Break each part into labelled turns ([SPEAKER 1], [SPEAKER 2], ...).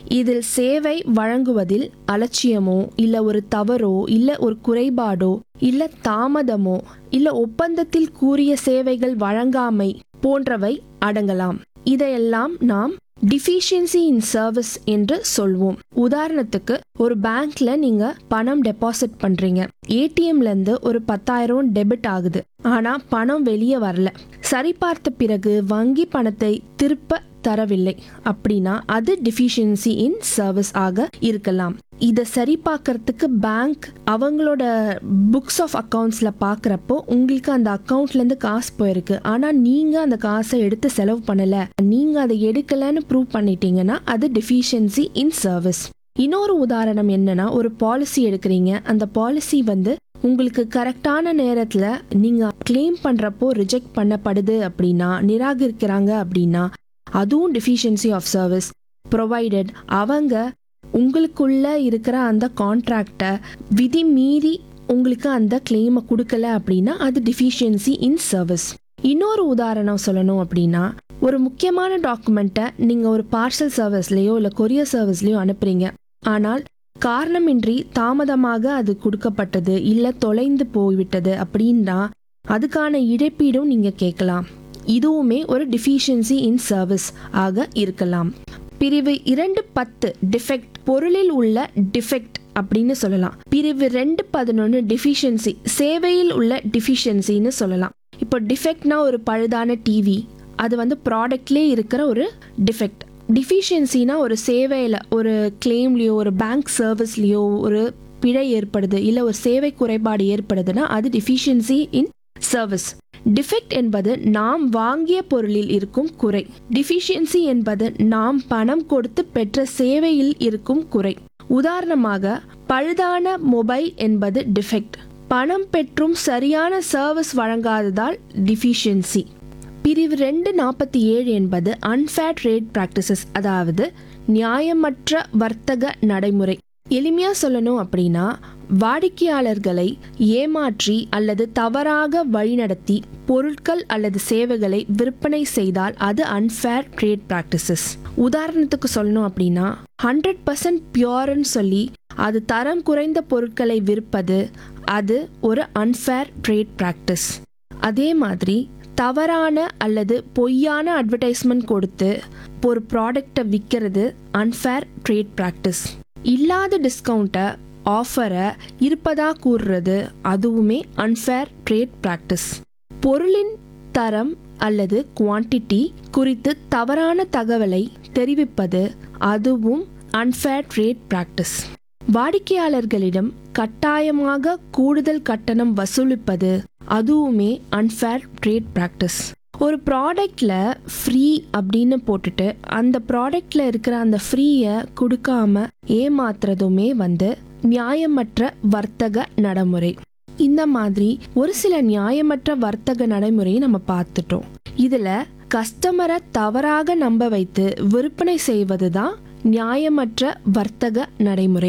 [SPEAKER 1] இதில் சேவை வழங்குவதில் அலட்சியமோ இல்ல ஒரு தவறோ இல்ல ஒரு குறைபாடோ இல்ல தாமதமோ இல்ல ஒப்பந்தத்தில் கூறிய சேவைகள் வழங்காமை போன்றவை அடங்கலாம் இதையெல்லாம் நாம் டிஃபிஷியன்சி இன் சர்வீஸ் என்று சொல்வோம் உதாரணத்துக்கு ஒரு பேங்க்ல நீங்க பணம் டெபாசிட் பண்றீங்க ஏடிஎம்ல இருந்து ஒரு பத்தாயிரம் டெபிட் ஆகுது ஆனா பணம் வெளியே வரல சரிபார்த்த பிறகு வங்கி பணத்தை திருப்ப தரவில்லை அப்படின்னா அது டிஃபிஷியன்சி இன் சர்வீஸ் ஆக இருக்கலாம் இதை சரி பார்க்கறதுக்கு பேங்க் அவங்களோட புக்ஸ் ஆஃப் அக்கவுண்ட்ஸ்ல பார்க்குறப்போ உங்களுக்கு அந்த அக்கவுண்ட்ல இருந்து காசு போயிருக்கு ஆனா நீங்க அந்த காசை எடுத்து செலவு பண்ணல நீங்க அதை எடுக்கலன்னு ப்ரூவ் பண்ணிட்டீங்கன்னா அது டிஃபிஷியன்சி இன் சர்வீஸ் இன்னொரு உதாரணம் என்னன்னா ஒரு பாலிசி எடுக்கிறீங்க அந்த பாலிசி வந்து உங்களுக்கு கரெக்டான நேரத்தில் நீங்கள் கிளைம் பண்ணுறப்போ ரிஜெக்ட் பண்ணப்படுது அப்படின்னா நிராகரிக்கிறாங்க அப்படின்னா அதுவும் டிஃபிஷியன்சி ஆஃப் சர்வீஸ் ப்ரொவைடட் அவங்க உங்களுக்குள்ள இருக்கிற அந்த கான்ட்ராக்டை விதி மீறி உங்களுக்கு அந்த கிளைமை கொடுக்கல அப்படின்னா அது டிஃபிஷியன்சி இன் சர்வீஸ் இன்னொரு உதாரணம் சொல்லணும் அப்படின்னா ஒரு முக்கியமான டாக்குமெண்ட்டை நீங்கள் ஒரு பார்சல் சர்வீஸ்லேயோ இல்லை கொரியர் சர்வீஸ்லேயோ அனுப்புறீங்க ஆனால் காரணமின்றி தாமதமாக அது கொடுக்கப்பட்டது இல்லை தொலைந்து போய்விட்டது அப்படின்னா அதுக்கான இழப்பீடும் நீங்கள் கேட்கலாம் இதுவுமே ஒரு டிஃபிஷியன்சி இன் சர்வீஸ் ஆக இருக்கலாம் பிரிவு இரண்டு பத்து டிஃபெக்ட் பொருளில் உள்ள டிஃபெக்ட் அப்படின்னு சொல்லலாம் பிரிவு ரெண்டு பதினொன்று டிஃபிஷியன்சி சேவையில் உள்ள டிஃபிஷியன்சின்னு சொல்லலாம் இப்போ டிஃபெக்ட்னா ஒரு பழுதான டிவி அது வந்து ப்ராடக்ட்லேயே இருக்கிற ஒரு டிஃபெக்ட் டிஃபிஷியன்சினா ஒரு சேவையில் ஒரு கிளைம்லேயோ ஒரு பேங்க் சர்வீஸ்லேயோ ஒரு பிழை ஏற்படுது இல்லை ஒரு சேவை குறைபாடு ஏற்படுதுன்னா அது டிஃபிஷியன்சி இன் சர்வீஸ் டிஃபெக்ட் என்பது நாம் வாங்கிய பொருளில் இருக்கும் குறை டிஃபிஷியன்சி என்பது நாம் பணம் கொடுத்து பெற்ற சேவையில் இருக்கும் குறை உதாரணமாக பழுதான மொபைல் என்பது டிஃபெக்ட் பணம் பெற்றும் சரியான சர்வீஸ் வழங்காததால் டிஃபிஷியன்சி பிரிவு ரெண்டு நாற்பத்தி ஏழு என்பது அன்ஃபேர் ட்ரேட் பிராக்டிசஸ் அதாவது நியாயமற்ற வர்த்தக நடைமுறை எளிமையா சொல்லணும் அப்படின்னா வாடிக்கையாளர்களை ஏமாற்றி அல்லது தவறாக வழிநடத்தி பொருட்கள் அல்லது சேவைகளை விற்பனை செய்தால் அது அன்ஃபேர் ட்ரேட் பிராக்டிசஸ் உதாரணத்துக்கு சொல்லணும் அப்படின்னா ஹண்ட்ரட் பர்சன்ட் பியூர்னு சொல்லி அது தரம் குறைந்த பொருட்களை விற்பது அது ஒரு அன்ஃபேர் ட்ரேட் பிராக்டிஸ் அதே மாதிரி தவறான அல்லது பொய்யான அட்வர்டைஸ்மெண்ட் கொடுத்து ஒரு ப்ராடக்டை விற்கிறது அன்ஃபேர் ட்ரேட் ப்ராக்டிஸ் இல்லாத டிஸ்கவுண்ட்டை ஆஃபரை இருப்பதா கூறுறது அதுவுமே அன்ஃபேர் ட்ரேட் ப்ராக்டிஸ் பொருளின் தரம் அல்லது குவான்டிட்டி குறித்து தவறான தகவலை தெரிவிப்பது அதுவும் அன்ஃபேர் ட்ரேட் ப்ராக்டிஸ் வாடிக்கையாளர்களிடம் கட்டாயமாக கூடுதல் கட்டணம் வசூலிப்பது அதுவுமே அன்ஃபேர் ட்ரேட் ப்ராக்டிஸ் ஒரு ப்ராடக்டில் ஃப்ரீ அப்படின்னு போட்டுட்டு அந்த ப்ராடக்டில் இருக்கிற அந்த ஃப்ரீயை கொடுக்காம ஏமாத்துறதுமே வந்து நியாயமற்ற வர்த்தக நடைமுறை இந்த மாதிரி ஒரு சில நியாயமற்ற வர்த்தக நடைமுறையை நம்ம பார்த்துட்டோம் இதில் கஸ்டமரை தவறாக நம்ப வைத்து விற்பனை செய்வது தான் நியாயமற்ற வர்த்தக நடைமுறை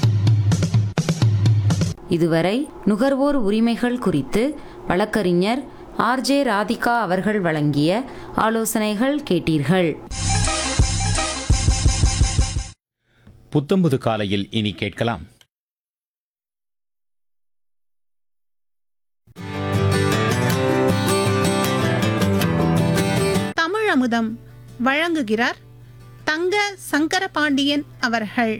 [SPEAKER 2] இதுவரை நுகர்வோர் உரிமைகள் குறித்து வழக்கறிஞர் ஆர்ஜே ராதிகா அவர்கள் வழங்கிய ஆலோசனைகள் கேட்டீர்கள்
[SPEAKER 3] புத்தம்புது காலையில் இனி கேட்கலாம்
[SPEAKER 4] தமிழமுதம் வழங்குகிறார் தங்க சங்கரபாண்டியன் அவர்கள்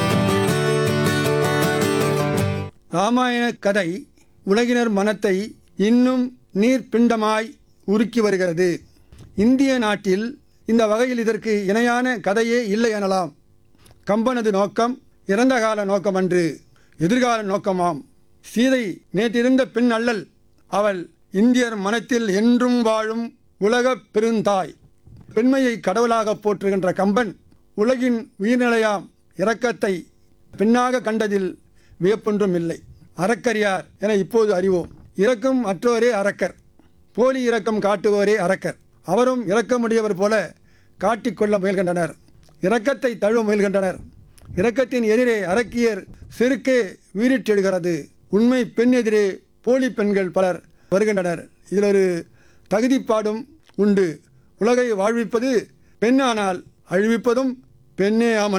[SPEAKER 5] ராமாயண கதை உலகினர் மனத்தை இன்னும் நீர்ப்பிண்டமாய் உருக்கி வருகிறது இந்திய நாட்டில் இந்த வகையில் இதற்கு இணையான கதையே இல்லை எனலாம் கம்பனது நோக்கம் இறந்த கால நோக்கமன்று எதிர்கால நோக்கமாம் சீதை நேற்றிருந்த பெண் அல்லல் அவள் இந்தியர் மனத்தில் என்றும் வாழும் உலகப் பெருந்தாய் பெண்மையை கடவுளாக போற்றுகின்ற கம்பன் உலகின் உயிர்நிலையாம் இரக்கத்தை பெண்ணாக கண்டதில் வியப்பொன்றும் இல்லை அறக்கரியார் என இப்போது அறிவோம் இரக்கம் மற்றோரே அரக்கர் போலி இரக்கம் காட்டுவோரே அரக்கர் அவரும் இரக்கமுடையவர் போல காட்டிக்கொள்ள முயல்கின்றனர் இரக்கத்தை தழுவ முயல்கின்றனர் இரக்கத்தின் எதிரே அரக்கியர் செருக்கே வீறிட்டெழுகிறது உண்மை பெண் எதிரே போலி பெண்கள் பலர் வருகின்றனர் இதில் ஒரு தகுதிப்பாடும் உண்டு உலகை வாழ்விப்பது பெண்ணானால் அழிவிப்பதும் பெண்ணே ஆமன்